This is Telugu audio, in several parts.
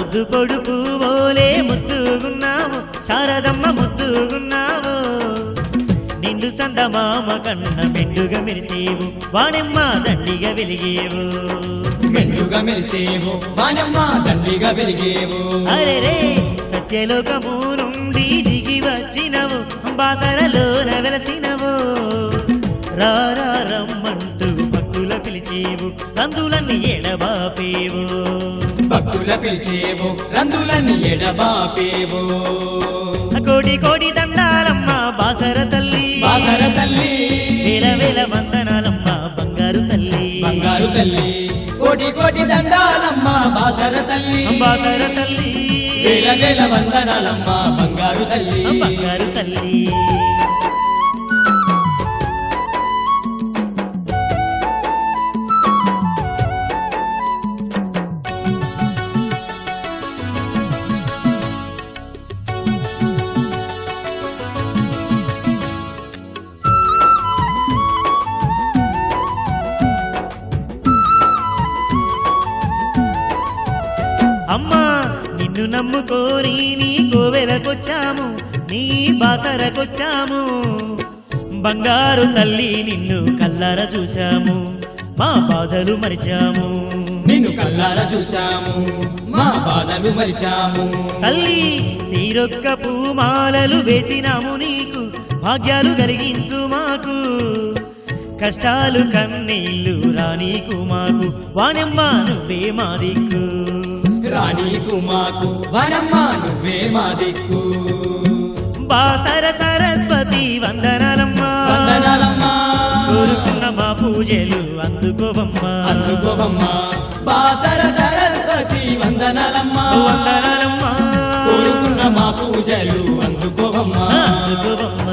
ముద్దు కొడుకు ఓలే ముద్దుగున్నావు శారదమ్మ ముద్దుగున్నావు నిండు సందమామ కన్న మెండుగా మెరిసేవు వాణెమ్మ దండిగా వెలిగేవు మెండుగా మెరిసేవు వానమ్మ దండిగా వెలిగేవు అరే రే సత్యలోకము నుండి దిగి వచ్చినవు బాతరలోన వెలసినవు రారా రమ్మంటూ భక్తుల పిలిచేవు రందులన్నీ ఎడబాపేవు భక్తుల పిలిచేవు రందులని ఎడబాపేవు కోడి కోడి దండాలమ్మ బాసర తల్లి బాసర తల్లి వేల వేల వందనాలమ్మ బంగారు తల్లి బంగారు తల్లి కోటి కోటి దండాలమ్మ బాసర తల్లి బాసర తల్లి వేల వేల వందనాలమ్మ బంగారు తల్లి బంగారు తల్లి అమ్మా నిన్ను నమ్ముకోని నీ కోవెలకొచ్చాము నీ బాతరకొచ్చాము బంగారు తల్లి నిన్ను కల్లార చూశాము మా బాధలు మరిచాము నిన్ను కల్లారా చూశాము మా బాధలు మరిచాము తల్లి తీరొక్క పూమాలలు వేసినాము నీకు భాగ్యాలు కలిగించు మాకు కష్టాలు కన్నీళ్ళు రానీకు మాకు వానమ్మ నువ్వే మా దిక్కు రాణీకు మాకు వనమ్మ నువ్వే మా దిక్కు బాసర సరస్వతి వందనాలమ్మా వందనాలమ్మా కోరుకున్న మా పూజలు అందుకోవమ్మా అందుకోవమ్మా బాసర సరస్వతి వందనాలమ్మా వందనాలమ్మా కోరుకున్న మా పూజలు అందుకోవమ్మా అందుకోవమ్మా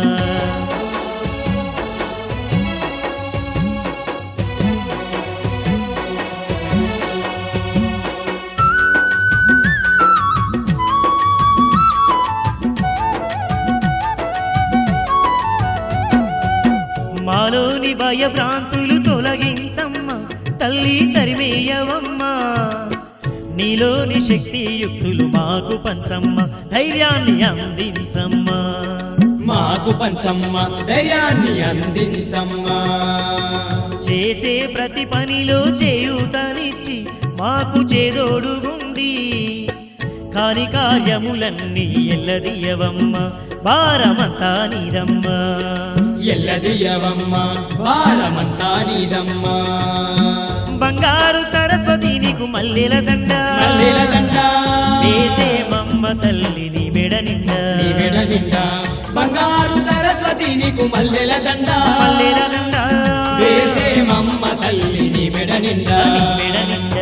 మాలోని భయభ్రాంతులు తొలగించమ్మ తల్లి తరిమేయవమ్మా నీలోని శక్తి యుక్తులు మాకు పంచమ్మ ధైర్యాన్ని అందించమ్మా మాకు పంచమ్మ దయాన్ని అందించమ్మా చేసే ప్రతి పనిలో చేయూతనిచ్చి మాకు చేదోడుగుండి కాని కార్యములన్నీ ఎల్లదియవమ్మ భారమంతా నీదమ్మా ఎల్లదియవమ్మ భారమంతా నీదమ్మా బంగారు సరస్వతి నీకు మల్లెల దండ మల్లెల దండ వేసే మమ్మ తల్లి నీ మెడ నిండా నీ మెడ నిండా బంగారు సరస్వతి నీకు మల్లెల దండ మల్లెల దండ వేసే మమ్మ తల్లి నీ మెడ నిండా నీ మెడ నిండా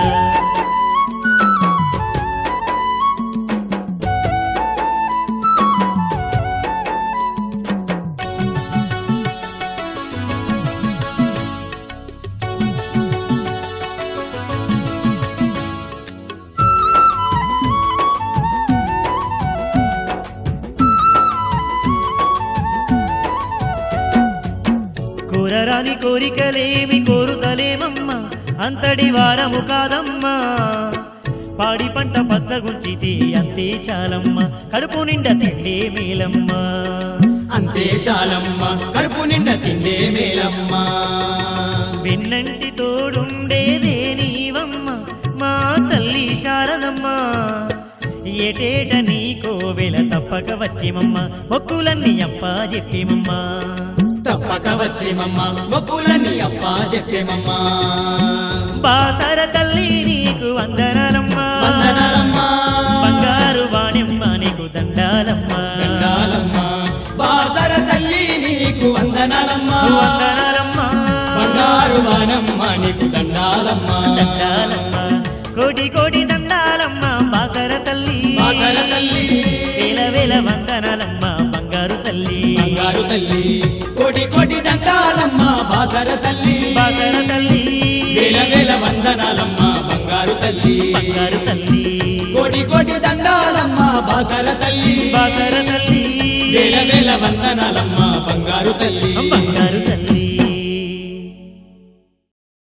కోరరాని కోరికలేమి కోరుతలేమమ్మా అంతటి వారము కాదమ్మా పాడి పంట పచ్చగుంచితే అంతే చాలమ్మా కడుపు నిండా తిండే మేలమ్మా అంతే చాలమ్మ కడుపు నిండా తిండే మేలమ్మా వెన్నంటి తోడుండేదే నీవమ్మ మా తల్లి శారదమ్మ ఏటేట నీ కోవెల తప్పక వచ్చేమమ్మ మొక్కులన్నీ అప్ప చెప్పేమమ్మా తప్పక వచ్చేమమ్మ మొక్కులని అప్ప చెప్పేమమ్మా బాసర తల్లి నీకు వందనాలమ్మా వందనాలమ్మా బంగారు వాణెమ్మ నీకు దండాలమ్మా దండాలమ్మా బాసర తల్లి నీకు వందనాలమ్మా వందనాలమ్మా బంగారు వానమ్మ నీకు దండాలమ్మా దండాలమ్మా కోటి కోటి దండాలమ్మా బాసర తల్లి బాసర తల్లి వేల వేల వందనాలమ్మా బంగారు తల్లి బంగారు తల్లి కోటి కోటి దండాలమ్మ బాసర తల్లి బాసర తల్లి వేల వేల వందనాలమ్మ బంగారు తల్లి బంగారు తల్లి కోటి కోటి దండాలమ్మ బాసర తల్లి బాసర తల్లి వేల వేల వందనాలమ్మ బంగారు తల్లి బంగారు